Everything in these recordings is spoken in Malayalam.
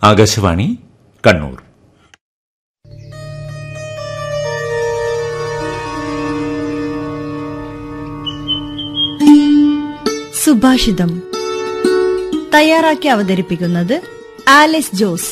ആകാശവാണി കണ്ണൂർ സുഭാഷിതം തയ്യാറാക്കി അവതരിപ്പിക്കുന്നത് ആലിസ് ജോസ്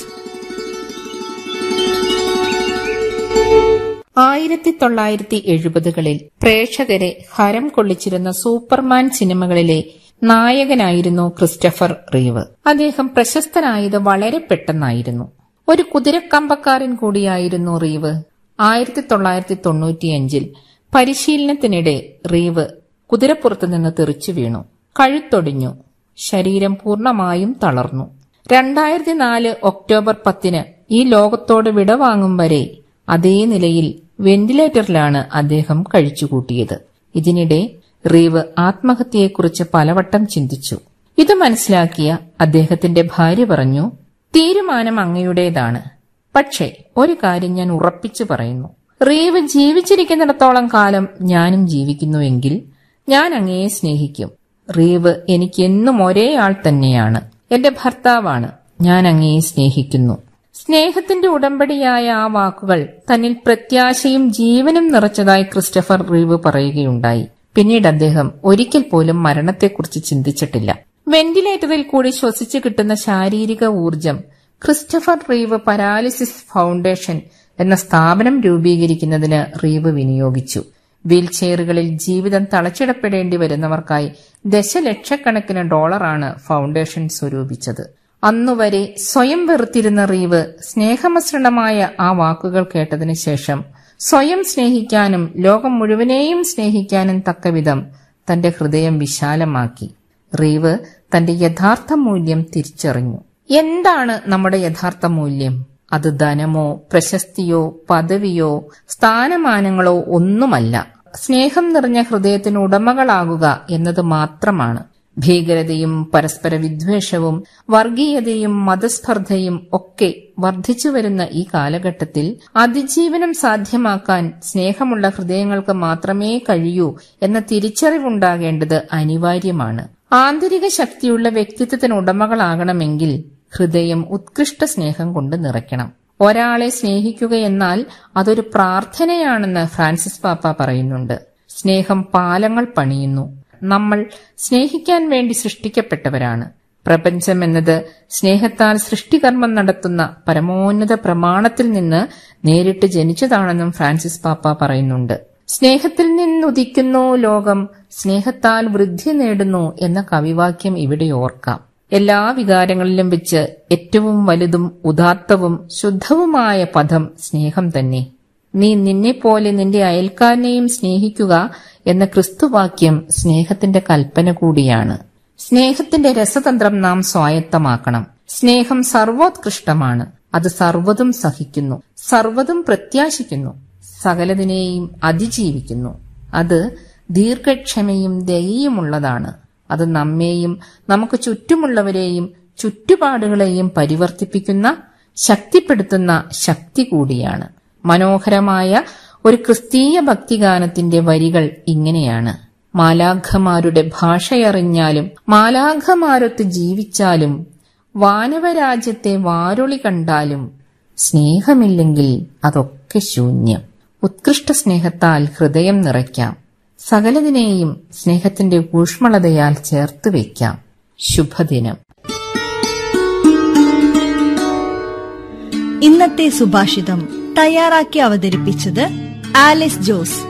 ആയിരത്തി തൊള്ളായിരത്തി എഴുപതുകളിൽ പ്രേക്ഷകരെ ഹരം കൊള്ളിച്ചിരുന്ന സൂപ്പർമാൻ സിനിമകളിലെ നായകനായിരുന്നു ക്രിസ്റ്റഫർ റീവ് അദ്ദേഹം പ്രശസ്തനായത് വളരെ പെട്ടെന്നായിരുന്നു ഒരു കുതിരക്കമ്പക്കാരൻ കൂടിയായിരുന്നു റീവ് ആയിരത്തി തൊള്ളായിരത്തി തൊണ്ണൂറ്റിയഞ്ചിൽ പരിശീലനത്തിനിടെ റീവ് കുതിരപ്പുറത്തു നിന്ന് തെറിച്ചു വീണു കഴുത്തൊടിഞ്ഞു ശരീരം പൂർണ്ണമായും തളർന്നു രണ്ടായിരത്തി നാല് ഒക്ടോബർ പത്തിന് ഈ ലോകത്തോട് വിടവാങ്ങും വരെ അതേ നിലയിൽ വെന്റിലേറ്ററിലാണ് അദ്ദേഹം കഴിച്ചുകൂട്ടിയത് ഇതിനിടെ റീവ് ആത്മഹത്യയെക്കുറിച്ച് പലവട്ടം ചിന്തിച്ചു ഇത് മനസ്സിലാക്കിയ അദ്ദേഹത്തിന്റെ ഭാര്യ പറഞ്ഞു തീരുമാനം അങ്ങയുടേതാണ് പക്ഷേ ഒരു കാര്യം ഞാൻ ഉറപ്പിച്ചു പറയുന്നു റീവ് ജീവിച്ചിരിക്കുന്നിടത്തോളം കാലം ഞാനും ജീവിക്കുന്നുവെങ്കിൽ ഞാൻ അങ്ങയെ സ്നേഹിക്കും റീവ് എനിക്ക് എന്നും ഒരേ ആൾ തന്നെയാണ് എന്റെ ഭർത്താവാണ് ഞാൻ അങ്ങയെ സ്നേഹിക്കുന്നു സ്നേഹത്തിന്റെ ഉടമ്പടിയായ ആ വാക്കുകൾ തന്നിൽ പ്രത്യാശയും ജീവനും നിറച്ചതായി ക്രിസ്റ്റഫർ റീവ് പറയുകയുണ്ടായി പിന്നീട് അദ്ദേഹം ഒരിക്കൽ പോലും മരണത്തെക്കുറിച്ച് ചിന്തിച്ചിട്ടില്ല വെന്റിലേറ്ററിൽ കൂടി ശ്വസിച്ചു കിട്ടുന്ന ശാരീരിക ഊർജം ക്രിസ്റ്റഫർ റീവ് പരാലിസിസ് ഫൗണ്ടേഷൻ എന്ന സ്ഥാപനം രൂപീകരിക്കുന്നതിന് റീവ് വിനിയോഗിച്ചു വീൽചെയറുകളിൽ ജീവിതം തളച്ചിടപ്പെടേണ്ടി വരുന്നവർക്കായി ദശലക്ഷക്കണക്കിന് ഡോളറാണ് ഫൗണ്ടേഷൻ സ്വരൂപിച്ചത് അന്നുവരെ സ്വയം വെറുത്തിരുന്ന റീവ് സ്നേഹമസൃണമായ ആ വാക്കുകൾ കേട്ടതിനു ശേഷം സ്വയം സ്നേഹിക്കാനും ലോകം മുഴുവനെയും സ്നേഹിക്കാനും തക്കവിധം തന്റെ ഹൃദയം വിശാലമാക്കി റീവ് തന്റെ യഥാർത്ഥ മൂല്യം തിരിച്ചറിഞ്ഞു എന്താണ് നമ്മുടെ യഥാർത്ഥ മൂല്യം അത് ധനമോ പ്രശസ്തിയോ പദവിയോ സ്ഥാനമാനങ്ങളോ ഒന്നുമല്ല സ്നേഹം നിറഞ്ഞ ഹൃദയത്തിന് ഉടമകളാകുക എന്നത് മാത്രമാണ് ഭീകരതയും പരസ്പര വിദ്വേഷവും വർഗീയതയും മതസ്പർദ്ധയും ഒക്കെ വർദ്ധിച്ചു വരുന്ന ഈ കാലഘട്ടത്തിൽ അതിജീവനം സാധ്യമാക്കാൻ സ്നേഹമുള്ള ഹൃദയങ്ങൾക്ക് മാത്രമേ കഴിയൂ എന്ന തിരിച്ചറിവുണ്ടാകേണ്ടത് അനിവാര്യമാണ് ആന്തരിക ശക്തിയുള്ള വ്യക്തിത്വത്തിന് ഉടമകളാകണമെങ്കിൽ ഹൃദയം ഉത്കൃഷ്ട സ്നേഹം കൊണ്ട് നിറയ്ക്കണം ഒരാളെ സ്നേഹിക്കുക എന്നാൽ അതൊരു പ്രാർത്ഥനയാണെന്ന് ഫ്രാൻസിസ് പാപ്പ പറയുന്നുണ്ട് സ്നേഹം പാലങ്ങൾ പണിയുന്നു നമ്മൾ സ്നേഹിക്കാൻ വേണ്ടി സൃഷ്ടിക്കപ്പെട്ടവരാണ് പ്രപഞ്ചം എന്നത് സ്നേഹത്താൽ സൃഷ്ടികർമ്മം നടത്തുന്ന പരമോന്നത പ്രമാണത്തിൽ നിന്ന് നേരിട്ട് ജനിച്ചതാണെന്നും ഫ്രാൻസിസ് പാപ്പ പറയുന്നുണ്ട് സ്നേഹത്തിൽ നിന്നുദിക്കുന്നു ലോകം സ്നേഹത്താൽ വൃദ്ധി നേടുന്നു എന്ന കവിവാക്യം ഇവിടെ ഓർക്കാം എല്ലാ വികാരങ്ങളിലും വെച്ച് ഏറ്റവും വലുതും ഉദാത്തവും ശുദ്ധവുമായ പദം സ്നേഹം തന്നെ നീ നിന്നെപ്പോലെ നിന്റെ അയൽക്കാരനെയും സ്നേഹിക്കുക എന്ന ക്രിസ്തുവാക്യം സ്നേഹത്തിന്റെ കൽപ്പന കൂടിയാണ് സ്നേഹത്തിന്റെ രസതന്ത്രം നാം സ്വായത്തമാക്കണം സ്നേഹം സർവോത്കൃഷ്ടമാണ് അത് സർവ്വതും സഹിക്കുന്നു സർവ്വതും പ്രത്യാശിക്കുന്നു സകലതിനെയും അതിജീവിക്കുന്നു അത് ദീർഘക്ഷമയും ദയയുമുള്ളതാണ് അത് നമ്മെയും നമുക്ക് ചുറ്റുമുള്ളവരെയും ചുറ്റുപാടുകളെയും പരിവർത്തിപ്പിക്കുന്ന ശക്തിപ്പെടുത്തുന്ന ശക്തി കൂടിയാണ് മനോഹരമായ ഒരു ക്രിസ്തീയ ഭക്തിഗാനത്തിന്റെ വരികൾ ഇങ്ങനെയാണ് മാലാഖമാരുടെ ഭാഷയറിഞ്ഞാലും മാലാഖമാരൊത്ത് ജീവിച്ചാലും വാനവരാജ്യത്തെ വാരൊളി കണ്ടാലും സ്നേഹമില്ലെങ്കിൽ അതൊക്കെ ശൂന്യം ഉത്കൃഷ്ട സ്നേഹത്താൽ ഹൃദയം നിറയ്ക്കാം സകലതിനെയും സ്നേഹത്തിന്റെ ഊഷ്മളതയാൽ ചേർത്ത് വയ്ക്കാം ശുഭദിനം ഇന്നത്തെ സുഭാഷിതം തയ്യാറാക്കി അവതരിപ്പിച്ചത് ആലിസ് ജോസ്